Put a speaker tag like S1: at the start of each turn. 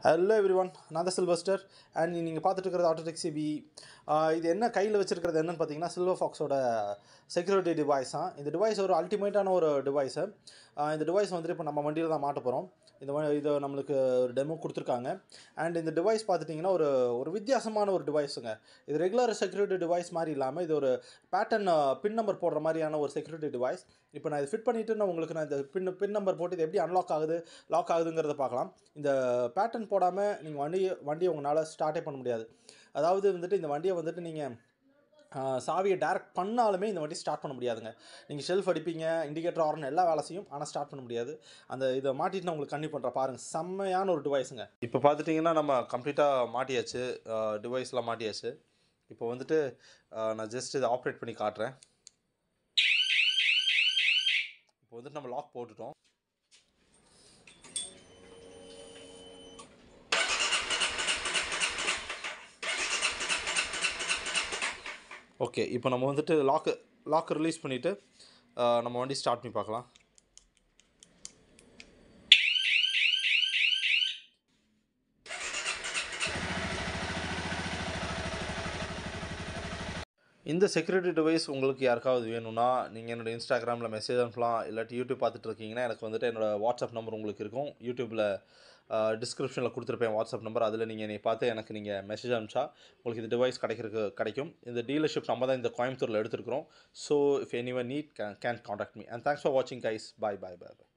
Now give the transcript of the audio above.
S1: hello every one நான் தான் Sylvester and நீங்கள் பார்த்துட்டு இருக்கிறது ஆட்டோடெக் சிபி இது என்ன கையில் வச்சிருக்கிறது என்னன்னு பார்த்தீங்கன்னா சில்வர் ஃபாக்ஸோட செக்யூரிட்டி டிவைஸ் தான் இந்த டிவைஸ் ஒரு அல்டிமேட்டான ஒரு டிவைஸு இந்த டிவைஸ் வந்துட்டு இப்போ நம்ம வண்டியில் தான் மாட்ட போகிறோம் இந்த வ- இது நம்மளுக்கு ஒரு டெமோ கொடுத்துருக்காங்க அண்ட் இந்த டிவைஸ் பார்த்துட்டிங்கன்னா ஒரு ஒரு வித்தியாசமான ஒரு டிவைஸுங்க இது ரெகுலர் செக்யூரிட்டி டிவைஸ் மாதிரி இல்லாமல் இது ஒரு பேட்டர்ன் பின் நம்பர் போடுற மாதிரியான ஒரு செக்யூரிட்டி டிவைஸ் இப்போ நான் இது ஃபிட் பண்ணிவிட்டு நான் உங்களுக்கு நான் இந்த பின் பின் நம்பர் போட்டு இது எப்படி அன்லாக் ஆகுது லாக் ஆகுதுங்கிறத பார்க்கலாம் இந்த பேட்டர்ன் போடாமல் நீங்கள் வண்டியை வண்டியை உங்களால் ஸ்டார்ட்டே பண்ண முடியாது அதாவது வந்துட்டு இந்த வண்டியை வந்துட்டு நீங்கள் சாவியை டேரக்ட் பண்ணாலுமே இந்த வண்டி ஸ்டார்ட் பண்ண முடியாதுங்க நீங்கள் ஷெல்ஃப் அடிப்பீங்க இண்டிகேட்டர் ஆர்னு எல்லா வேலை செய்யும் ஆனால் ஸ்டார்ட் பண்ண முடியாது அந்த இதை மாட்டிட்டு நான் உங்களுக்கு கண்டிப்பாக பண்ணுறேன் பாருங்கள் செம்மையான ஒரு டிவைஸுங்க இப்போ பார்த்துட்டிங்கன்னா நம்ம கம்ப்ளீட்டாக மாட்டியாச்சு டிவைஸ்லாம் மாட்டியாச்சு இப்போ வந்துட்டு அஹ், நான் ஜஸ்ட் இதை ஆப்ரேட் பண்ணி காட்டுறேன் இப்போ வந்துட்டு நம்ம லாக் போட்டுட்டோம் ஓகே இப்போ நம்ம வந்துட்டு லாக்கு லாக் ரிலீஸ் பண்ணிவிட்டு நம்ம வண்டி ஸ்டார்ட் பண்ணி பார்க்கலாம் இந்த செக்யூரிட்டி டிவைஸ் உங்களுக்கு யாருக்காவது வேணும்னா நீங்கள் என்னோட இன்ஸ்டாகிராமில் மெசேஜ் அனுப்பலாம் இல்லாட்டி யூடியூப் பார்த்துட்டு இருக்கீங்கன்னா எனக்கு வந்துட்டு என்னோட வாட்ஸ்அப் நம்பர் உங்களுக்கு இருக்கும் யூடியூப்பில் டிஸ்கிரிப்ஷனில் கொடுத்துருப்பேன் வாட்ஸ்அப் நம்பர் அதில் நீங்கள் என்னை பார்த்து எனக்கு நீங்கள் மெசேஜ் அனுப்பிச்சா உங்களுக்கு இந்த டிவைஸ் கிடைக்கிறதுக்கு கிடைக்கும் இந்த டீலர்ஷிப் நம்ம தான் இந்த கோயம்புத்தூரில் எடுத்துருக்கிறோம் so if any one need can can contact me and thanks for வாட்சிங் கைஸ் பாய் பாய் பாய் பாய்